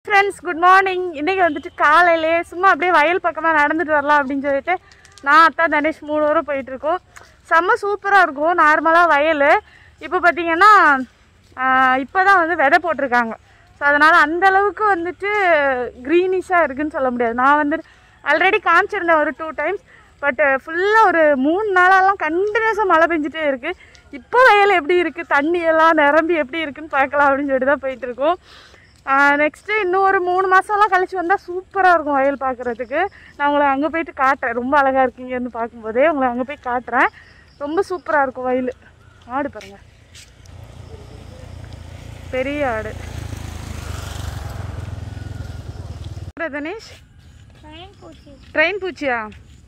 Friends good morning இன்றைக்கி வந்துட்டு காலையிலே சும்மா அப்படியே வயல் பக்கமாக நடந்துட்டு வரலாம் அப்படின்னு சொல்லிட்டு நான் அத்தா தனேஷ் மூணு வரும் போயிட்டுருக்கோம் செம்ம சூப்பராக இருக்கும் நார்மலாக வயல் இப்போ பார்த்தீங்கன்னா இப்போ தான் வந்து விதை போட்டிருக்காங்க ஸோ அதனால் அந்த அளவுக்கு வந்துட்டு க்ரீனிஷாக இருக்குன்னு சொல்ல முடியாது நான் வந்து ஆல்ரெடி காமிச்சிருந்தேன் ஒரு டூ டைம்ஸ் பட் ஃபுல்லாக ஒரு மூணு நாளாலாம் கண்டினியூஸாக மழை பெஞ்சிட்டே இருக்குது இப்போ வயல் எப்படி இருக்குது தண்ணி எல்லாம் நிரம்பி எப்படி இருக்குன்னு பார்க்கலாம் அப்படின்னு சொல்லிட்டு தான் போயிட்டுருக்கோம் நெக்ஸ்ட்டு இன்னும் ஒரு மூணு மாதம்லாம் கழிச்சு வந்தால் சூப்பராக இருக்கும் வயல் பார்க்குறதுக்கு நான் உங்களை அங்கே போயிட்டு காட்டுறேன் ரொம்ப அழகாக இருக்கீங்கன்னு பார்க்கும்போதே உங்களை அங்கே போய் காட்டுறேன் ரொம்ப சூப்பராக இருக்கும் வயல் ஆடு பாருங்க பெரிய ஆடு தனேஷ் ட்ரெயின் பூச்சியா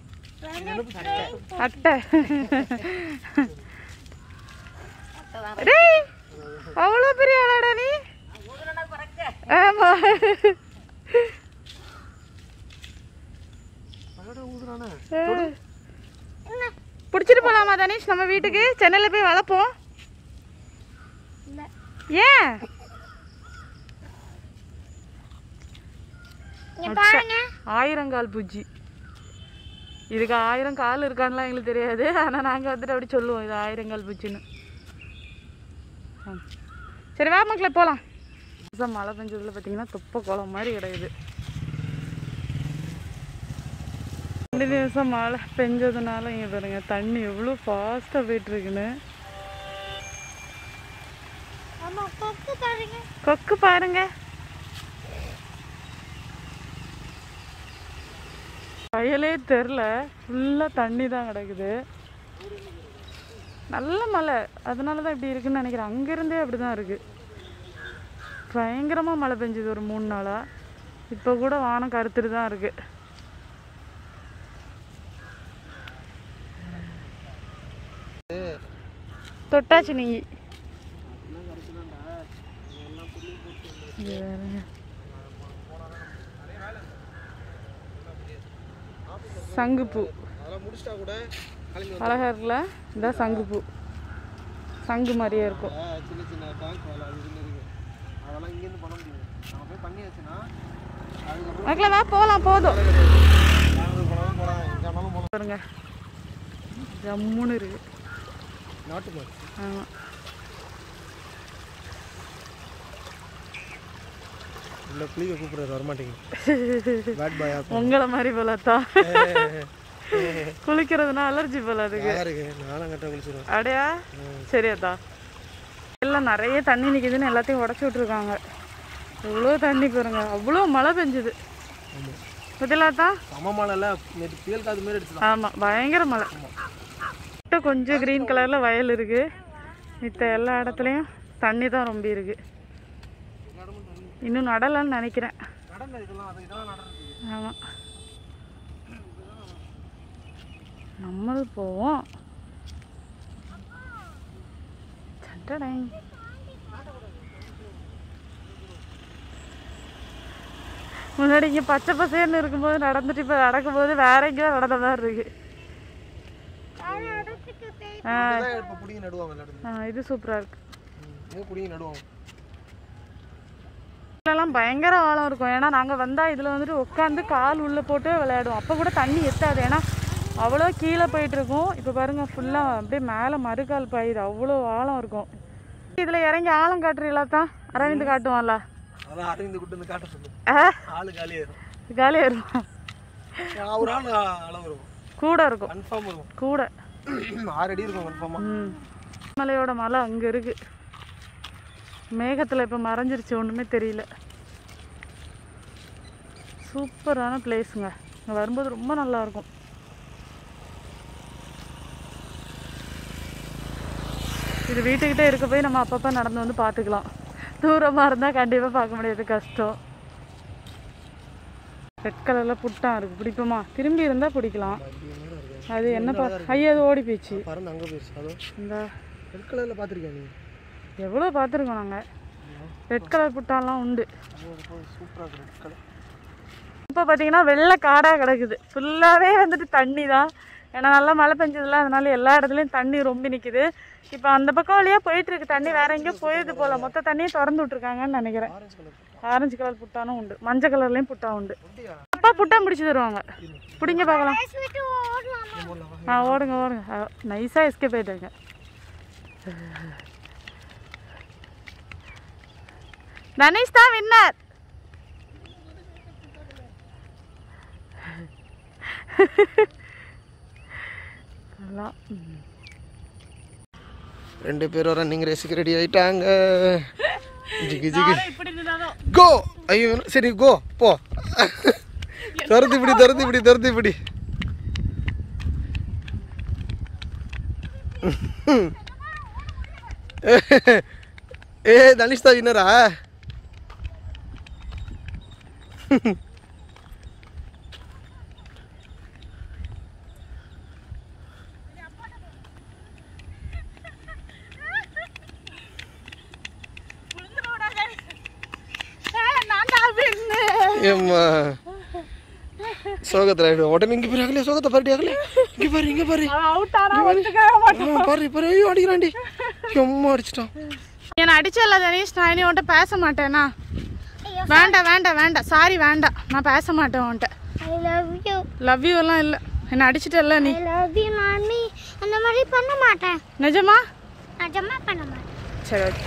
அட்டை டேய் அவ்வளோ பெரிய ஆளாடா நீ ஆமா பிடிச்சிட்டு போலாமா தனேஷ் நம்ம வீட்டுக்கு சென்னையில் போய் வளர்ப்போம் ஏன் ஆயிரங்கால் பூஜ்ஜி இதுக்கு ஆயிரம் கால் இருக்கான்லாம் எங்களுக்கு தெரியாது ஆனால் நாங்கள் வந்துட்டு அப்படி சொல்லுவோம் இது ஆயிரங்கால் பூச்சின்னு ஆ. சரி வா மக்களே போகலாம் மழை பெஞ்சதுல பார்த்தீங்கன்னா தொப்பை குளம் மாதிரி கிடையாது ரெண்டு நிமிஷம் மழை பெஞ்சதுனால இங்கே பாருங்க தண்ணி எவ்வளோ ஃபாஸ்ட்டாக போயிட்டு இருக்குன்னு கொக்கு பாருங்க வயலே தெரில ஃபுல்லாக தண்ணி தான் கிடக்குது நல்ல மழை அதனால தான் இப்படி இருக்குன்னு நினைக்கிறேன் அங்கேருந்தே அப்படி தான் இருக்குது பயங்கரமாக மழை பெஞ்சுது ஒரு மூணு நாளாக இப்போ கூட வானம் கருத்துட்டு தான் இருக்கு தொட்டாச்சு நீ இங்க பாருங்க. சங்குப்பூ அதெல்லாம் முடிச்சிட்டா கூட கிளம்பி அழகா இருக்குல்ல இதான் சங்குப்பூ சங்கு மாதிரியே இருக்கும் வந்தா சின்ன சின்ன டேங்க் வேலை அது இதுன்னு இருக்கு அதெல்லாம் இங்கேருந்து பண்ண முடியாது நம்ம போய் பண்ணி வச்சுன்னா அதுக்கப்புறம் மக்களே வா போகலாம் போதும் பெங்களூர் போனாலும் போகலாம் எங்கே வேணாலும் போகலாம் பாருங்க ஜம்முன்னு இருக்கு நாட்டு மாடு ஆமாம் இல்லை புளியை கூப்பிட்றாரு வரமாட்டேங்குது பேட் பாயா உங்களை மாதிரி போலத்தா குளிக்கிறதுனா அலர்ஜி போல அதுக்கு யாருக்கு நானும் கரெக்டாக குளிச்சிடுவேன் அடையா சரியாத்தா எல்லாம் நிறைய தண்ணி நிற்கிதுன்னு எல்லாத்தையும் உடச்சி விட்ருக்காங்க எவ்வளோ தண்ணி பாருங்க அவ்வளோ மழை பெஞ்சுது ஆமாம் பதிலாத்தா சம மழை இல்லை நேற்று புயல் காது மாரி அடிச்சுதான் ஆமாம் பயங்கர மழை மட்டும் கொஞ்சம் க்ரீன் கலரில் வயல் இருக்குது மித்த எல்லா இடத்துலையும் தண்ணி தான் ரொம்ப இருக்கு இன்னும் நடலைன்னு நினைக்கிறேன் நடந்த இதெல்லாம் அது இதெல்லாம் நடந்துருக்கு ஆமாம் நம்மளு போவோம் சட்டடை முன்னாடி இங்கே பச்சை பசேர்னு இருக்கும்போது நடந்துட்டு இப்போ நடக்கும்போது வேற எங்கேயோ நடந்த மாதிரி இருக்கு ஆ இதான் இப்போ பிடிங்கி நடுவாங்க எல்லா இடத்துலையும் ஆ, இது சூப்பராக இருக்கு இங்கே பிடிங்கி நடுவாங்க இதுலலாம் பயங்கர ஆழம் இருக்கும் ஏன்னா நாங்கள் வந்தால் இதில் வந்துட்டு உட்காந்து கால் உள்ளே போட்டு விளையாடுவோம் அப்போ கூட தண்ணி எத்தாது ஏன்னா அவ்வளோ கீழே போயிட்டு இருக்கும் இப்போ பாருங்க ஃபுல்லாக அப்படியே மேலே மறுகால் பாயுது அவ்வளோ ஆழம் இருக்கும் இதில் இறங்கி ஆழம் காட்டுறீங்களா தான் அரவிந்த் காட்டுவான்ல அதான் அரவிந்த் கூட்டு வந்து காட்ட சொல்லு ஆ ஆளு காலியாயிரும் காலியாக இருக்கும் ஒரு ஆள் அளவு இருக்கும் கூட இருக்கும் கன்ஃபார்ம் இருக்கும் கூட ஆறு அடி இருக்கும் கன்ஃபார்மாக ம் மலையோட மலை அங்கே இருக்கு மேகத்தில் இப்போ மறைஞ்சிருச்சு ஒன்றுமே தெரியல சூப்பரான பிளேஸுங்க இங்கே வரும்போது ரொம்ப நல்லா இருக்கும் இது வீட்டுக்கிட்டே இருக்க போய் நம்ம அப்பப்போ நடந்து வந்து பார்த்துக்கலாம் தூரமாக இருந்தால் கண்டிப்பாக பார்க்க முடியாது கஷ்டம் ரெட் கலரில் புட்டான் இருக்குது பிடிக்குமா திரும்பி இருந்தால் பிடிக்கலாம் அது என்ன பா ஐயோ அது ஓடி போயிடுச்சு பறந்து அங்கே போயிடுச்சு அதோ இந்த ரெட் கலரில் பார்த்துருக்கேன் நீ எவ்வளோ பார்த்துருக்கோம் நாங்கள் ரெட் கலர் புட்டாலாம் உண்டு சூப்பராக இருக்கு ரெட் கலர் இப்போ பார்த்தீங்கன்னா வெள்ளை காடாக கிடக்குது ஃபுல்லாகவே வந்துட்டு தண்ணி தான் ஏன்னா நல்லா மழை பெஞ்சதுல அதனால எல்லா இடத்துலையும் தண்ணி ரொம்ப நிற்குது இப்போ அந்த பக்கம் வழியாக போயிட்டு இருக்கு தண்ணி வேற எங்கேயோ போயிடுது போல மொத்த தண்ணியை திறந்து விட்ருக்காங்கன்னு நினைக்கிறேன் ஆரஞ்சு கலர் ஆரஞ்சு கலர் புட்டானும் உண்டு மஞ்சள் கலர்லேயும் புட்டா உண்டு அப்படியா அப்பா புட்டா பிடிச்சி தருவாங்க பிடிங்க பார்க்கலாம் விட்டு ஓடலாமா போடலாம் ஆ ஓடுங்க ஓடுங்க நைஸாக எஸ்கேப் ஆயிட்டாங்க தனேஷ் தான் வின்னர் நல்லா ம். ரெண்டு பேரும் ரன்னிங் ரேஸுக்கு ரெடி ஆயிட்டாங்க ஜிகி ஜிகி நானும் இப்படி நின்னாலும் கோ ஐயோ சரி கோ போ திறந்து இப்படி திறந்து இப்படி திறந்து இப்படி ஏ தனிஷ் தான் வின்னரா நான் தான் வின்னு ஏம்மா சோகத்தில் ஆயிடும் உடனே இங்கே பாரு அகலே சோகத்தை பாருடி அகலே இங்கே பாரு இங்கே பாரு அவுட் ஆனா ஒத்துக்கவே மாட்டேன் ஆ, பாரு பாரு ஐயோ அடிக்கிறான்டி எம்மா அடிச்சிட்டான் என்ன அடிச்சல தனேஷ் நான் இனி உன்ட்ட பேச மாட்டேனா வேண்டாம் வேண்டாம் வேண்டாம் சாரி வேண்டாம் நான் பேச மாட்டேன் உன்ட்ட I love you love you எல்லாம் இல்லை என்ன அடிச்சிட்டல்ல நீ ஐ லவ் யூ மாமி அந்த மாதிரி பண்ண மாட்டேன் நிஜமா நான் ஜம்மா பண்ண மாட்டேன் சரி ஓகே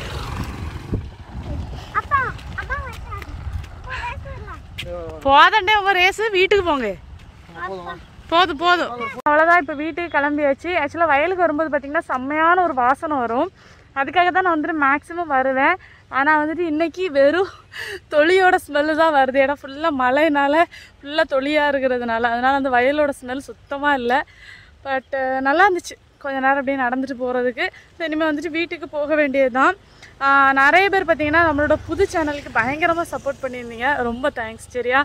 அப்பா அப்பா வந்தாரு. அப்பா பேசலாம். போதண்டே உங்க ரேஸு வீட்டுக்கு போங்க போதும் போதும் அவ்வளோதான் இப்போ வீட்டுக்கு கிளம்பியாச்சு ஆக்சுவலாக வயலுக்கு வரும்போது பார்த்தீங்கன்னா செம்மையான ஒரு வாசனை வரும் அதுக்காக தான் நான் வந்துட்டு மேக்ஸிமம் வருவேன் ஆனால் வந்துட்டு இன்னைக்கு வெறும் தொளியோட ஸ்மெல்லு தான் வருது ஏன்னா ஃபுல்லாக மழைனால ஃபுல்லாக தொளியாக இருக்கிறதுனால அதனால் அந்த வயலோட ஸ்மெல் சுத்தமாக இல்லை பட் நல்லா இருந்துச்சு கொஞ்ச நேரம் அப்படியே நடந்துட்டு போகிறதுக்கு இனிமேல் வந்துட்டு வீட்டுக்கு போக வேண்டியது தான் நிறைய பேர் பார்த்தீங்கன்னா நம்மளோட புது சேனலுக்கு பயங்கரமாக சப்போர்ட் பண்ணியிருந்தீங்க ரொம்ப தேங்க்ஸ் சரியா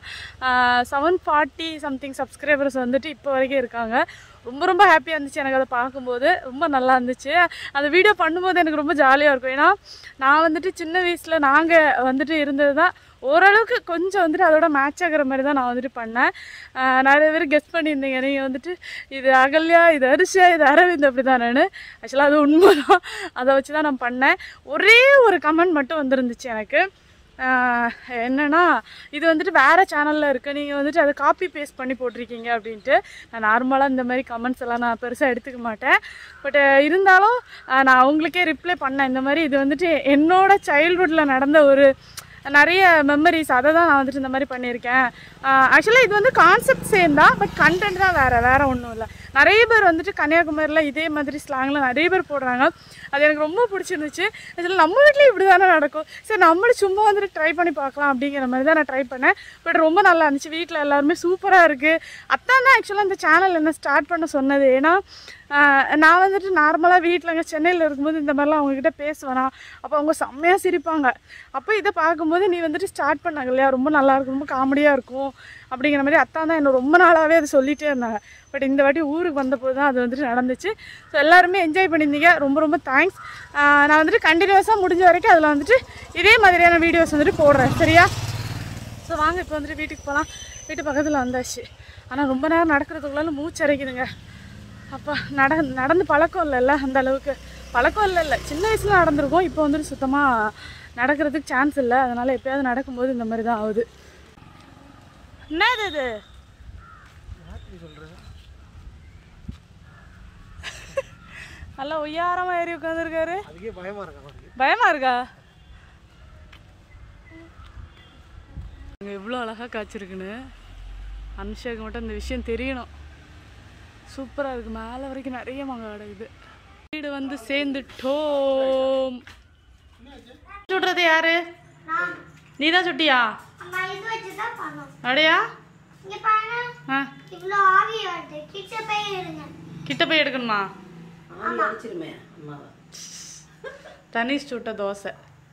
செவன் ஃபார்ட்டி சம்திங் சப்ஸ்கிரைபர்ஸ் வந்துட்டு இப்போ வரைக்கும் இருக்காங்க ரொம்ப ரொம்ப ஹாப்பியாக இருந்துச்சு எனக்கு அதை பார்க்கும்போது ரொம்ப நல்லா இருந்துச்சு அந்த வீடியோ பண்ணும்போது எனக்கு ரொம்ப ஜாலியாக இருக்கும் ஏன்னா நான் வந்துட்டு சின்ன வயசில் நாங்கள் வந்துட்டு இருந்தது தான் ஓரளவுக்கு கொஞ்சம் வந்துட்டு அதோட மேட்ச் ஆகிற மாதிரி தான் நான் வந்துட்டு பண்ணேன் ஆஹ் நிறைய பேர் கெஸ்ட் பண்ணியிருந்தீங்க நீங்கள் வந்துட்டு இது அகல்யா இது அரிஷா இது அரவிந்த் அப்படி தான் நான் ஆக்சுவலாக அது உண்மை தான் அதை வச்சு தான் நான் பண்ணேன் ஒரே ஒரு கமெண்ட் மட்டும் வந்துருந்துச்சு எனக்கு ஆஹ் என்னன்னா இது வந்துட்டு வேறு சேனலில் இருக்குது நீங்கள் வந்துட்டு அதை காப்பி பேஸ்ட் பண்ணி போட்டிருக்கீங்க அப்படின்ட்டு நான் நார்மலாக இந்த மாதிரி கமெண்ட்ஸ் எல்லாம் நான் பெருசாக எடுத்துக்க மாட்டேன் பட் இருந்தாலும் ஆஹ் நான் அவங்களுக்கே ரிப்ளை பண்ணேன் இந்த மாதிரி இது வந்துட்டு என்னோட சைல்ட்ஹுட்டில் நடந்த ஒரு நிறைய மெமரிஸ் அதை தான் நான் வந்துட்டு இந்த மாதிரி பண்ணியிருக்கேன் ஆக்சுவலாக இது வந்து கான்செப்ட் சேம் தான் பட் கண்டென்ட் தான் வேறு வேறு ஒன்றும் இல்லை நிறைய பேர் வந்துட்டு கன்னியாகுமரியில் இதே மாதிரி ஸ்லாங்கில் நிறைய பேர் போடுறாங்க அது எனக்கு ரொம்ப பிடிச்சிருந்துச்சு ஆக்சுவலாக நம்ம வீட்லேயும் இப்படி தானே நடக்கும் சரி நம்மளும் சும்மா வந்துட்டு ட்ரை பண்ணி பார்க்கலாம் அப்படிங்கிற மாதிரி தான் நான் ட்ரை பண்ணேன் பட் ரொம்ப நல்லா இருந்துச்சு வீட்டில் எல்லாருமே சூப்பராக இருக்குது அத்தான் தான் ஆக்சுவலாக இந்த சேனல் என்ன ஸ்டார்ட் பண்ண சொன்னது ஏன்னா ஆஹ் நான் வந்துட்டு நார்மலாக வீட்டில் அங்கே சென்னையில் இருக்கும்போது இந்த மாதிரிலாம் அவங்கக்கிட்ட பேசுவேனா அப்போ அவங்க செம்மையாக சிரிப்பாங்க அப்போ இதை பார்க்கும்போது நீ வந்துட்டு ஸ்டார்ட் பண்ணாங்க இல்லையா ரொம்ப நல்லா இருக்கும் ரொம்ப காமெடியாக இருக்கும் அப்படிங்கிற மாதிரி அத்தான் தான் என்ன ரொம்ப நாளாகவே அது சொல்லிகிட்டே இருந்தாங்க பட் இந்த வாட்டி ஊருக்கு வந்தபோது தான் அது வந்துட்டு நடந்துச்சு ஸோ எல்லாருமே என்ஜாய் பண்ணியிருந்தீங்க ரொம்ப ரொம்ப தேங்க்ஸ் நான் வந்துட்டு கண்டினியூஸாக முடிஞ்ச வரைக்கும் அதில் வந்துட்டு இதே மாதிரியான வீடியோஸ் வந்துட்டு போடுறேன் சரியா ஸோ வாங்க இப்போ வந்துட்டு வீட்டுக்கு போகலாம் வீட்டு பக்கத்தில் வந்தாச்சு ஆனால் ரொம்ப நேரம் நடக்கிறதுக்குள்ளால மூச்சு அரைக்குதுங்க அப்பா நட நடந்து பழக்கம் இல்லைல்ல அந்த அளவுக்கு பழக்கம் இல்லை இல்லை சின்ன வயசில் நடந்திருக்கோம் இப்போ வந்துட்டு சுத்தமாக நடக்கிறதுக்கு சான்ஸ் இல்லை அதனால் எப்பயாவது நடக்கும்போது இந்த மாதிரி தான் ஆகுது என்னது இது நல்லா ஒய்யாரமா ஏறி உட்காந்துருக்காரு அதுக்கே பயமா இருக்கா அவனுக்கு பயமா இருக்கா இங்கே எவ்வளோ அழகாக காய்ச்சிருக்குன்னு அனுஷாக்கு மட்டும் இந்த விஷயம் தெரியணும் சூப்பராக இருக்கு மேலே வரைக்கும் நிறைய மாங்காய் கிடக்குது வீடு வந்து சேர்ந்துட்டோம் சுடுறது யாரு நான் நீ தான் சுட்டியா அம்மா இது வச்சு தான் பண்ணோம் அப்படியா இங்க பாருங்க ஆ இவ்வளோ ஆவி வருது கிட்ட போய் இருங்க கிட்ட போய் எடுக்கணுமா அடிச்சிருமே அம்மாவை தனிஷ் சுட்ட தோசை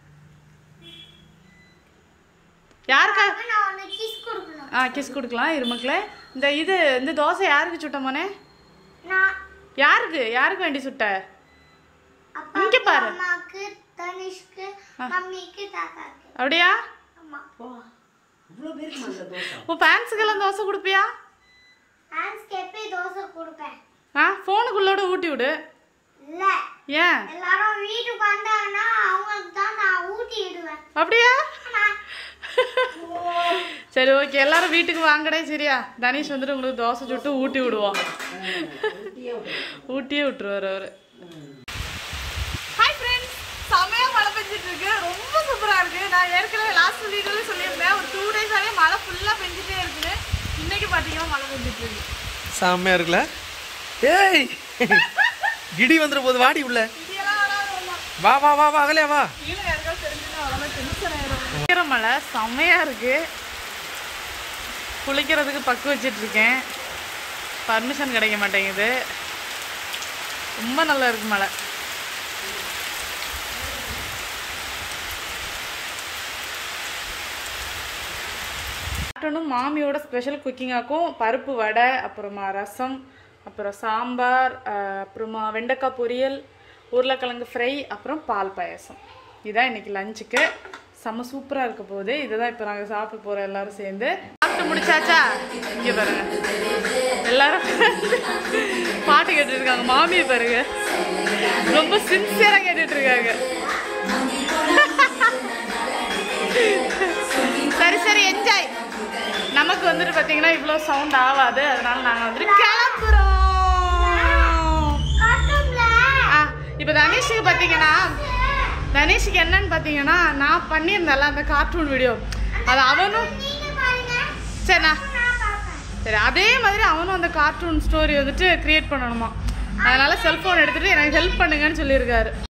யாருக்கா நான் உனக்கு கிஸ் கொடுக்கணும் ஆ கிஸ் கொடுக்கலாம் இருமக்களே இந்த இது இந்த தோசை யாருக்கு சுட்ட மோனே நான் யாருக்கு யாருக்கு வேண்டி சுட்ட அப்பா இங்க பாரு. அம்மாக்கு தனிஷ்க்கு மம்மிக்கு தாத்தாக்கு அப்படியா ஆமா இவ்வளோ பேருக்கு அந்த தோசை உன் ஃபேன்ஸுக்கெல்லாம் தோசை கொடுப்பியா ஹேண்ட்ஸ்க்கு எப்பயும் தோசை கொடுப்பேன் ஆ ஃபோனுக்குள்ளோட ஊட்டி விடு இல்ல ஏன் எல்லாரும் வீட்டுக்கு வந்தாங்கன்னா அவங்களுக்கு தான் நான் ஊட்டி விடுவேன் அப்படியா ஆமா சரி ஓகே எல்லாரும் வீட்டுக்கு வாங்கடே சரியா தனீஷ் வந்துட்டு உங்களுக்கு தோசை சுட்டு ஊட்டி விடுவோம் ஊட்டியே விட்டுருவாரு அவரு ஹாய் ஃப்ரெண்ட்ஸ் செமையா மழை பெஞ்சிட்டு இருக்கு ரொம்ப சூப்பரா இருக்கு நான் ஏற்கனவே லாஸ்ட் வீடியோல சொல்லியிருந்தேன் ஒரு டூ டேஸாவே மழை ஃபுல்லா பெஞ்சிட்டே இருக்குது இன்னைக்கு பாத்தீங்கன்னா மழை பெஞ்சிட்டு இருக்கு செம்மையா இருக்குல்ல ஏய் கிடி வந்துட போது வாடி உள்ள இதெல்லாம் வராது வா வா வா வா அகலையா வா கீழே யாருக்காவது தெரிஞ்சுன்னா அவ்வளோதான் டென்ஷன் ஆயிரும் குளிக்கிற மழை செம்மையா இருக்கு குளிக்கிறதுக்கு பக்கு வச்சிட்டு இருக்கேன் பர்மிஷன் கிடைக்க மாட்டேங்குது ரொம்ப நல்லா இருக்கு மழை ஆஃப்டர்நூன் மாமியோட ஸ்பெஷல் குக்கிங்காக்கும் பருப்பு வடை அப்புறமா ரசம் அப்புறம் சாம்பார் அஹ், அப்புறமா வெண்டைக்காய் பொரியல் உருளைக்கிழங்கு ஃப்ரை அப்புறம் பால் பாயாசம் இதான் இன்னைக்கு லஞ்சுக்கு செம்ம சூப்பராக இருக்க போகுது இதுதான் இப்போ நாங்கள் சாப்பிட போகிறோம் எல்லாரும் சேர்ந்து சாப்பிட்டு முடிச்சாச்சா இங்கே பாருங்க எல்லாரும் பாட்டு கேட்டுட்டு இருக்காங்க மாமியை பாருங்க ரொம்ப சின்சியராக கேட்டுட்டு இருக்காங்க சரி சரி என்ஜாய் நமக்கு வந்துட்டு பார்த்தீங்கன்னா இவ்வளோ சவுண்ட் ஆகாது அதனால நாங்கள் வந்துட்டு கிளம்புறோம் காட்டும்ல ஆ இப்போ தனேஷுக்கு பார்த்தீங்கன்னா தனேஷுக்கு என்னன்னு பார்த்தீங்கன்னா நான் பண்ணியிருந்தேன்ல அந்த கார்ட்டூன் வீடியோ அது அவனும் நீங்க பாருங்க சரி நான் நான் பார்ப்பேன் சரி அதே மாதிரி அவனும் அந்த கார்ட்டூன் ஸ்டோரி வந்துட்டு கிரியேட் பண்ணணுமா அதனால செல்ஃபோன் எடுத்துட்டு எனக்கு ஹெல்ப் பண்ணுங்கன்னு சொல்லியிருக்காரு